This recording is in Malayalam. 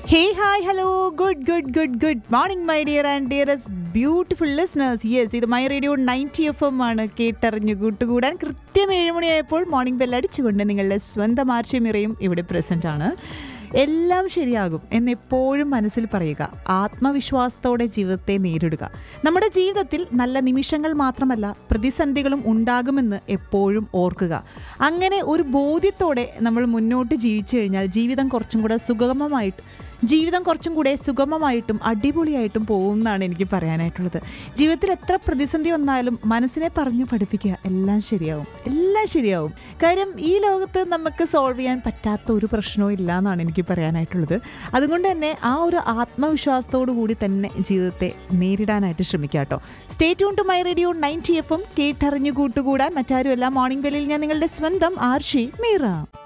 hey hi hello good good good good morning my dear and dearest beautiful listeners yes ഇത് My Radio ninety F M ആണ് കേട്ടറിഞ്ഞു കൂട്ടുകൂടാൻ കൃത്യം ഏഴുമണിയായപ്പോൾ മോർണിംഗ് ബെൽ അടിച്ചുകൊണ്ട് നിങ്ങളുടെ സ്വന്തം ആർച്ചമിറയും ഇവിടെ പ്രസൻ്റ് ആണ് എല്ലാം ശരിയാകും എന്നെപ്പോഴും മനസ്സിൽ പറയുക ആത്മവിശ്വാസത്തോടെ ജീവിതത്തെ നേരിടുക നമ്മുടെ ജീവിതത്തിൽ നല്ല നിമിഷങ്ങൾ മാത്രമല്ല പ്രതിസന്ധികളും ഉണ്ടാകുമെന്ന് എപ്പോഴും ഓർക്കുക അങ്ങനെ ഒരു ബോധ്യത്തോടെ നമ്മൾ മുന്നോട്ട് ജീവിച്ചു കഴിഞ്ഞാൽ ജീവിതം കുറച്ചും കൂടെ സുഗമമായിട്ട് ജീവിതം കുറച്ചും കൂടെ സുഗമമായിട്ടും അടിപൊളിയായിട്ടും പോകുമെന്നാണ് എനിക്ക് പറയാനായിട്ടുള്ളത് ജീവിതത്തിൽ എത്ര പ്രതിസന്ധി വന്നാലും മനസ്സിനെ പറഞ്ഞു പഠിപ്പിക്കുക എല്ലാം ശരിയാവും എല്ലാം ശരിയാവും കാര്യം ഈ ലോകത്ത് നമുക്ക് സോൾവ് ചെയ്യാൻ പറ്റാത്ത ഒരു പ്രശ്നവും ഇല്ല എന്നാണ് എനിക്ക് പറയാനായിട്ടുള്ളത് അതുകൊണ്ട് തന്നെ ആ ഒരു ആത്മവിശ്വാസത്തോടു കൂടി തന്നെ ജീവിതത്തെ നേരിടാനായിട്ട് ശ്രമിക്കുക കേട്ടോ stay tune to My Radio ninety F M കേട്ടറിഞ്ഞു കൂട്ടുകൂടാൻ മറ്റാരുമല്ല മോർണിംഗ് ബെല്ലിൽ ഞാൻ നിങ്ങളുടെ സ്വന്തം ആർഷി മീറ